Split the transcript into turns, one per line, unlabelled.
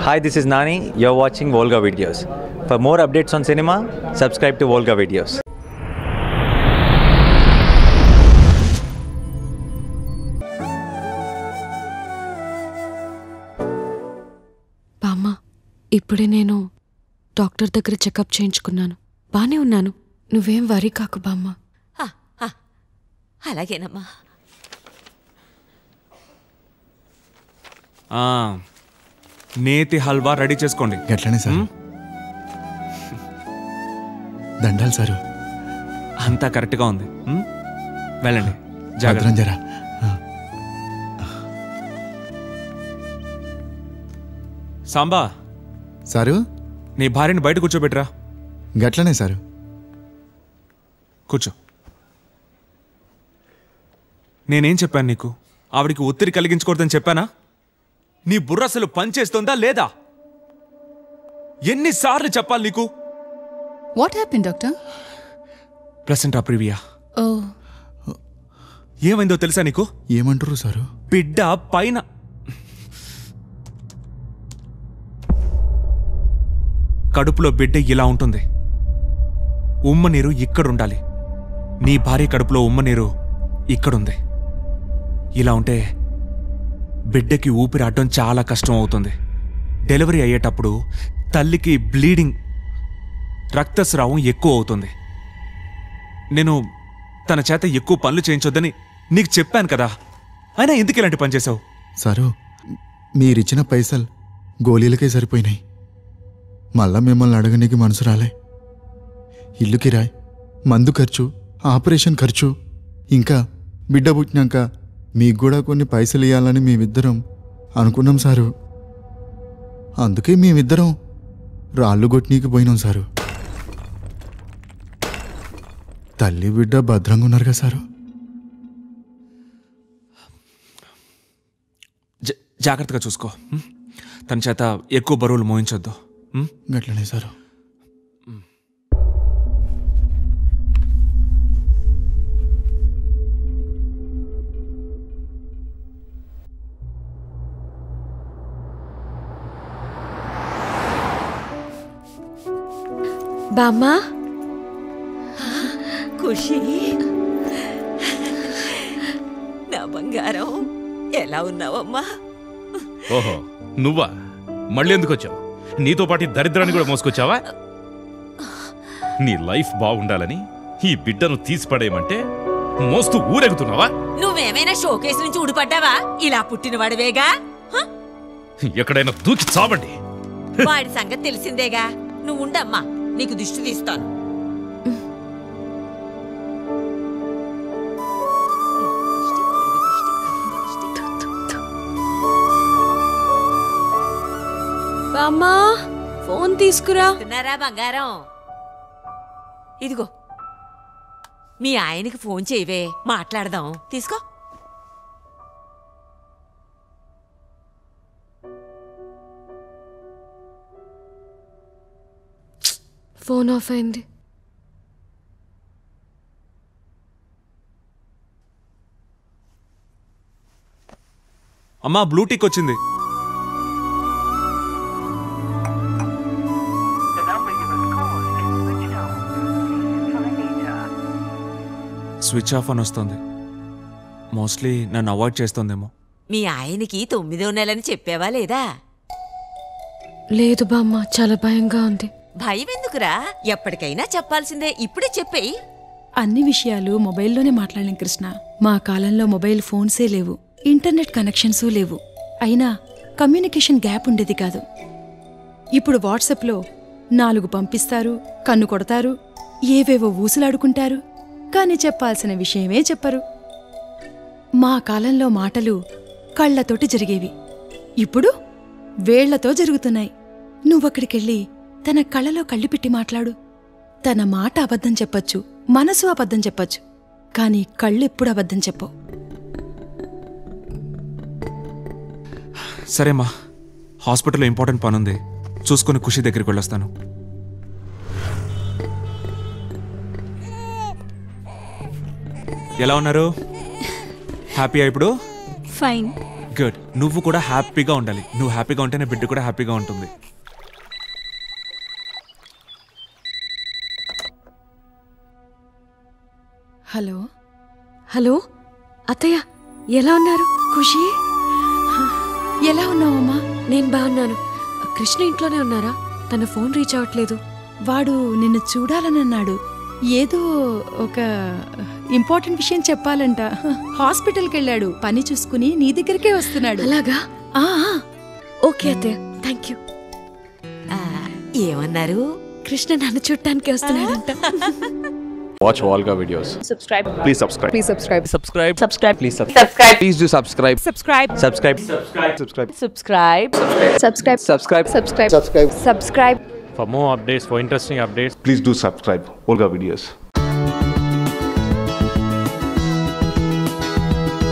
Hi, this is Nani. You're watching Volga Videos. For more updates on cinema, subscribe to Volga Videos.
బామ్మ ఇప్పుడే నేను doctor దగ్గర checkup చేయించుకున్నాను బానే ఉన్నాను నువ్వేం వరి కాకు బామ్మ
ఆ, ఆ, అలాగేనమ్మా
ఆ, నేతి హల్వా రెడీ చేసుకోండి
ఎట్లనే సార్ దండాలు సారు
అంతా కరెక్ట్గా ఉంది ఉమ్? వెళ్ళండి జాగ్రత్త
భద్రం జరా
సాంబా
సారు
నీ భార్యని బయట కూర్చోబెట్టరా
గట్లనే సారు
కూర్చో నేనేం చెప్పాను నీకు ఆవిడికి ఒత్తిడి కలిగించకూడదని చెప్పానా నీ బుర్ర అసలు పనిచేస్తుందా లేదా ఎన్నిసార్లు చెప్పాలి నీకు
What happened, doctor?
ప్రెసెంట్ ఆ ప్రివియా
Oh,
ఏమైందో తెలుసా నీకు
ఏమంటారు సారు
బిడ్డ పైన కడుపులో బిడ్డ ఇలా ఉంటుంది ఉమ్మ నీరు ఇక్కడుండాలి నీ భార్య కడుపులో ఉమ్మ నీరు ఇక్కడుంది ఇలా ఉంటే బిడ్డకి ఊపిరి ఆడటం చాలా కష్టం అవుతుంది డెలివరీ అయ్యేటప్పుడు తల్లికి బ్లీడింగ్ రక్తస్రావం ఎక్కువ అవుతుంది నేను తన చేత ఎక్కువ పనులు చేయించొద్దని నీకు చెప్పాను కదా అయినా ఎందుకు ఇలాంటి పని చేసావు
సారు మీరిచ్చిన పైసలు గోళీలకే సరిపోయినాయి మళ్ళా మిమ్మల్ని అడగనీకి మనసు రాలే ఇల్లు కిరాయ్ మందు ఖర్చు ఆపరేషన్ ఖర్చు ఇంకా బిడ్డ పుట్టినాక మీకు కూడా కొన్ని పైసలు ఇవ్వాలని మేమిద్దరం అనుకున్నాం సారు అందుకే మేమిద్దరం రాళ్ళు కొట్టినీకి పోయినాం సారు తల్లి బిడ్డ భద్రంగా ఉన్నారు కదా సారు
జ- జాగ్రత్తగా చూసుకో ఉం? తన చేత ఎక్కువ బరువులు మోయించొద్దు ఉం?
గట్లనే సారు
బామ్మ
ఖుషి నా బంగారం ఎలా ఉన్నావమ్మా
ఓహో నువ్వా మళ్ళీ ఎందుకు వచ్చావు నీతో పాటు ఈ దరిద్రాన్ని కూడా మోసుకొచ్చావా నీ లైఫ్ బాగుండాలని ఈ బిడ్డను తీసి పడేయమంటే మోస్తూ ఊరెగుతున్నావా
నువ్వేమైనా షోకేస్ నుంచి ఊడిపడ్డావా ఇలా పుట్టినవాడివేగా హ?
ఎక్కడైనా దూకి చావండి
వాడి సంగతి తెలిసిందేగా నువ్వు ఉండమ్మా నీకు దిష్టి తీస్తాను
బామ్మ ఫోన్ తీసుకురా
తిన్నారా బంగారం ఇదిగో మీ ఆయనకి ఫోన్ చేయవే మాట్లాడదాం తీసుకో
ఫోన్ ఆఫ్ అయింది
అమ్మా బ్లూటిక్ వచ్చింది స్విచ్ ఆఫ్ అని వస్తుంది మోస్ట్లీ నన్ను అవాయిడ్ చేస్తుందేమో
మీ ఆయనకి తొమ్మిదో నెలని చెప్పావా లేదా
లేదు బామ్మ చాలా భయంగా ఉంది
భయం ఎందుకురా ఎప్పటికైనా చెప్పాల్సిందే ఇప్పుడే చెప్పేయి
అన్ని విషయాలు మొబైల్లోనే మాట్లాడలేం కృష్ణ మా కాలంలో మొబైల్ ఫోన్సే లేవు ఇంటర్నెట్ కనెక్షన్సూ లేవు అయినా కమ్యూనికేషన్ గ్యాప్ ఉండేది కాదు ఇప్పుడు వాట్సాప్లో నాలుగు పంపిస్తారు కన్ను కొడతారు ఏవేవో ఊసులాడుకుంటారు కాని చెప్పాల్సిన విషయమే చెప్పరు మా కాలంలో మాటలు కళ్ళతోటి జరిగేవి ఇప్పుడు వేళ్లతో జరుగుతున్నాయి నువ్వక్కడికెళ్ళి తన కళ్ళలో కళ్ళు పెట్టి మాట్లాడు తన మాట అబద్ధం చెప్పొచ్చు మనసు అబద్ధం చెప్పొచ్చు కానీ కళ్ళెప్పుడు అబద్ధం చెప్పవు
సరేమ్మా హాస్పిటల్లో ఇంపార్టెంట్ పని ఉంది చూసుకొని ఖుషి దగ్గరికి వెళ్ళొస్తాను ఎలా ఉన్నారు హ్యాపీయా ఇప్పుడు
ఫైన్
గుడ్ నువ్వు కూడా హ్యాపీగా ఉండాలి నువ్వు హ్యాపీగా ఉంటేనే బిడ్డ కూడా హ్యాపీగా ఉంటుంది
హలో
హలో అత్తయ్య ఎలా ఉన్నారు
ఖుషి ఎలా ఉన్నావమ్మా
నేను బాగున్నాను కృష్ణ ఇంట్లోనే ఉన్నారా తన ఫోన్ రీచ్ అవ్వట్లేదు
వాడు నిన్ను చూడాలనన్నాడు ఏదో ఒక ఇంపార్టెంట్ విషయం చెప్పాలంట హాస్పిటల్కి వెళ్ళాడు పని చూసుకుని నీ దగ్గరికే వస్తున్నాడు
అలాగా
ఆ, ఆ,
ఓకే అత్తయ్య థ్యాంక్ యూ
ఆ, ఏమన్నారు
కృష్ణ నన్ను చూడటానికి వస్తున్నాడంట
Watch Volga videos.
subscribe
Please subscribe.
please subscribe
Subscribe.
subscribe
Please subscribe.
subscribe
Please do subscribe.
subscribe
subscribe
Subscribe.
subscribe subscribe subscribe
Subscribe.
subscribe subscribe
For more updates, for interesting updates,
Please do subscribe Olga Videos.